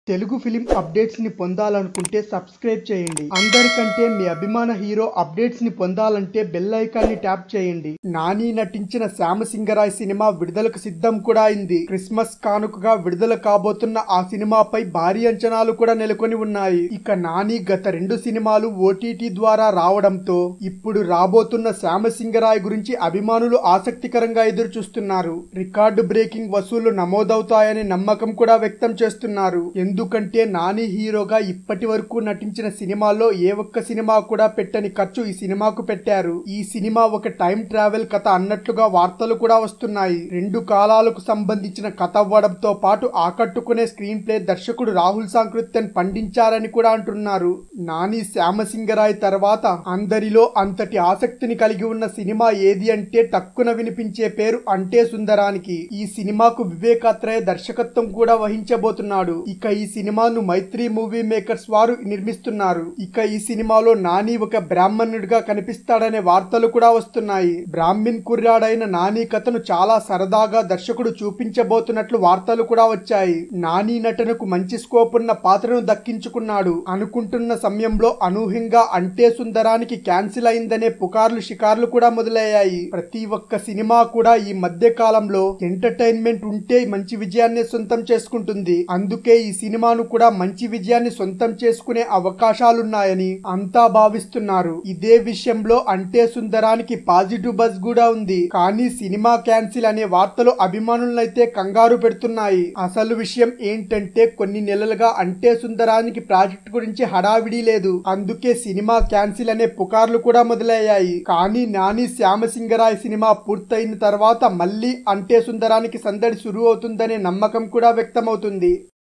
Telugu film updates ని పొందాలనుకుంటే subscribe చేయండి అందరికంటే మీ అభిమాన హీరో అప్డేట్స్ ని పొందాలంటే బెల్ ఐకాన్ ని ట్యాప్ చేయండి నాని నటించిన శ్యామసింగరాయ్ సినిమా విడుదలకు సిద్ధం కూడా అయింది క్రిస్మస్ కానుకగా విడుదల కాబోతున్న ఆ సినిమాపై భారీ అంచనాలు కూడా నెలకొని ఉన్నాయి ఇక నాని గత రెండు సినిమాలు ఓటీటీ ద్వారా రావడంతో ఇప్పుడు రాబోతున్న శ్యామసింగరాయ్ గురించి అభిమానులు ఆసక్తికరంగా ఎదురు చూస్తున్నారు రికార్డు బ్రేకింగ్ వసూళ్లు నమోదవుతాయనే నమ్మకం కూడా వ్యక్తం చేస్తున్నారు ఎందుకంటే నాని హీరోగా ఇప్పటి వరకు నటించిన సినిమాల్లో ఏ ఒక్క సినిమా కూడా పెట్టని ఖర్చు ఈ సినిమాకు పెట్టారు ఈ సినిమా ఒక టైం ట్రావెల్ కథ అన్నట్లుగా వార్తలు కూడా వస్తున్నాయి రెండు కాలాలకు సంబంధించిన కథ అవ్వడంతో పాటు ఆకట్టుకునే స్క్రీన్ ప్లే దర్శకుడు రాహుల్ సాంకృత్యన్ పండించారని కూడా అంటున్నారు నాని శ్యామసింగరాయ్ తర్వాత అందరిలో అంతటి ఆసక్తిని కలిగి ఉన్న సినిమా ఏది అంటే టక్కున వినిపించే పేరు అంటే సుందరానికి ఈ సినిమాకు వివేకాత్రయ దర్శకత్వం కూడా వహించబోతున్నాడు ఇక ఈ సినిమాను మైత్రి మూవీ మేకర్స్ వారు నిర్మిస్తున్నారు ఇక ఈ సినిమాలో నాని ఒక బ్రాహ్మణుడిగా కనిపిస్తాడనే వార్తలు కూడా వస్తున్నాయి బ్రాహ్మిన్ కుర్రాడైన నాని కథను చాలా సరదాగా దర్శకుడు చూపించబోతున్నట్లు వార్తలు కూడా వచ్చాయి నాని నటనకు మంచి స్కోప్ ఉన్న పాత్రను దక్కించుకున్నాడు అనుకుంటున్న సమయంలో అనూహ్యంగా అంటే సుందరానికి క్యాన్సిల్ అయిందనే పుకార్లు షికార్లు కూడా మొదలయ్యాయి ప్రతి ఒక్క సినిమా కూడా ఈ మధ్య కాలంలో ఎంటర్టైన్మెంట్ ఉంటే మంచి విజయాన్ని సొంతం చేసుకుంటుంది అందుకే ఈ సినిమాను కూడా మంచి విజయాన్ని సొంతం చేసుకునే అవకాశాలున్నాయని అంతా భావిస్తున్నారు ఇదే విషయంలో అంటే సుందరానికి పాజిటివ్ బజ్ కూడా ఉంది కానీ సినిమా క్యాన్సిల్ అనే వార్తలు అభిమానులనైతే కంగారు పెడుతున్నాయి అసలు విషయం ఏంటంటే కొన్ని నెలలుగా అంటే సుందరానికి ప్రాజెక్ట్ గురించి హడావిడి లేదు అందుకే సినిమా క్యాన్సిల్ అనే పుకార్లు కూడా మొదలయ్యాయి కానీ నాని శ్యామసింగరాయ్ సినిమా పూర్తయిన తర్వాత మళ్ళీ అంటే సుందరానికి సందడి సురువు అవుతుందనే నమ్మకం కూడా వ్యక్తమవుతుంది